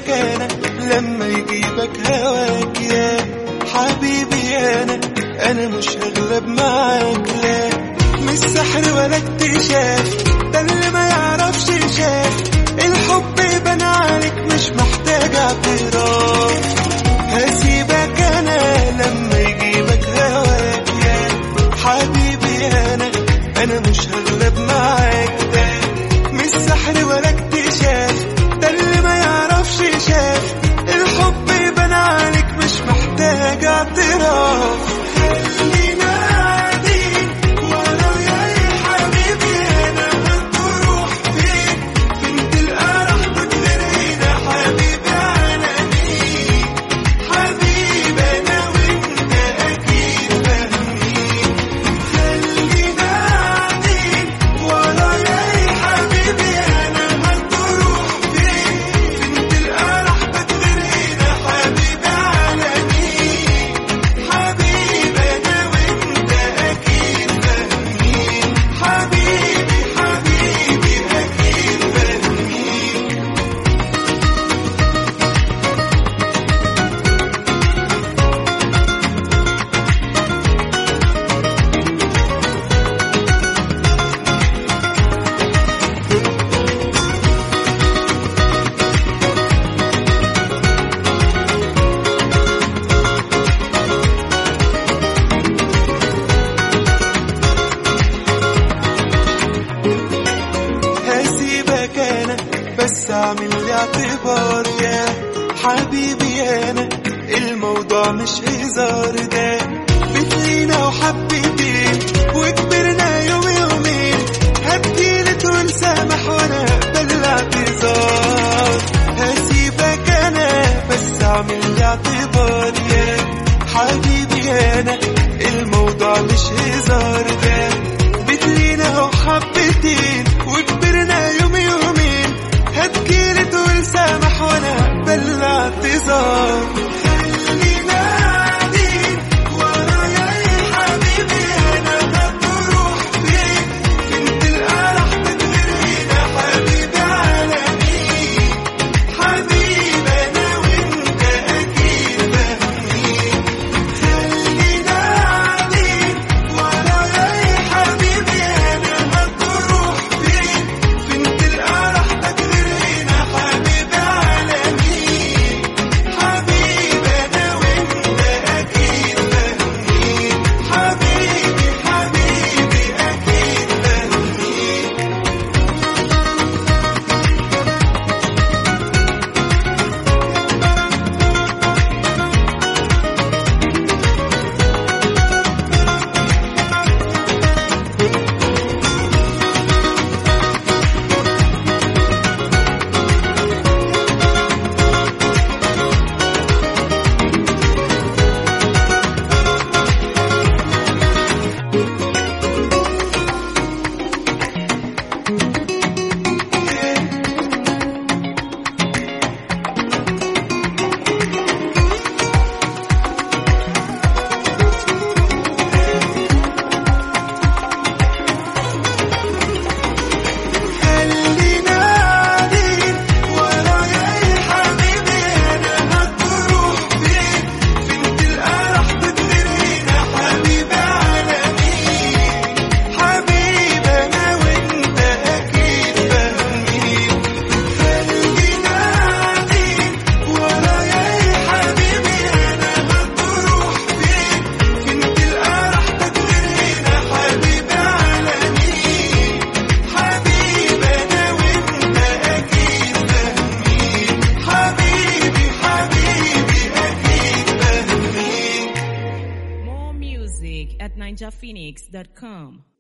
هسيبك انا لما يجيبك هواك يا حبيبي انا انا مش هغلب معاك لا مش سحر ولا اكتشاف ده اللي ما يعرفش شاف الحب بان عليك مش محتاج اعتراف هسيبك انا لما يجيبك هواك يا حبيبي انا انا مش هغلب معاك ده مش سحر ولا اكتشاف ده اللي ما يعرفش شاف الحب بان عليك مش محتاج اعتراف خلينا قاعدين ولو يا حبيبي انا هتروح فين فين تلقى راحتك غير هنا حبيبي انا مين حبيبي انا وانت اكيد فاهمين خلينا قاعدين ورايا يا حبيبي انا هتروح فين فين تلقى راحتك غير هنا حبيبي انا مين حبيبي انا وانت اكيد فاهمين حبيبي حبيبي اكيد فاهمين هسيبك انا بس اعمل لي اعتبار يا حبيبي انا الموضوع مش هزار ده بتلينا وحبتين وكبرنا يوم يومين هتجيلي تقول سامح وانا اقبل الاعتذار هسيبك انا بس اعمل لي اعتبار يا حبيبي انا الموضوع مش هزار ده بتلينا وحبتين وكبرنا يوم يومين هتجيلي تقول سامح وانا اقبل الاعتذار خلينا قاعدين ورايا يا حبيبي انا هتروح فين فين تلقى راحتك غير هنا حبيبي على مين حبيبي انا وانت اكيد فاهمين خلينا قاعدين ورايا يا حبيبي انا هتروح فين فين تلقى راحتك غير هنا حبيبي على مين حبيبي انا وانت اكيد فاهمين حبيبي حبيبي اكيد فاهمين خلينا قاعدين ورايا يا حبيبي انا هتروح فين فين تلقى راحتك غير هنا حبيبي على مين حبيبي انا وانت اكيد فاهمين خلينا قاعدين ورايا يا حبيبي انا هتروح فين فين تلقى راحتك غير هنا حبيبي على مين حبيبي انا وانت اكيد فاهمين حبيبي حبيبي اكيد فاهمين More music at ninjaphoenix.com.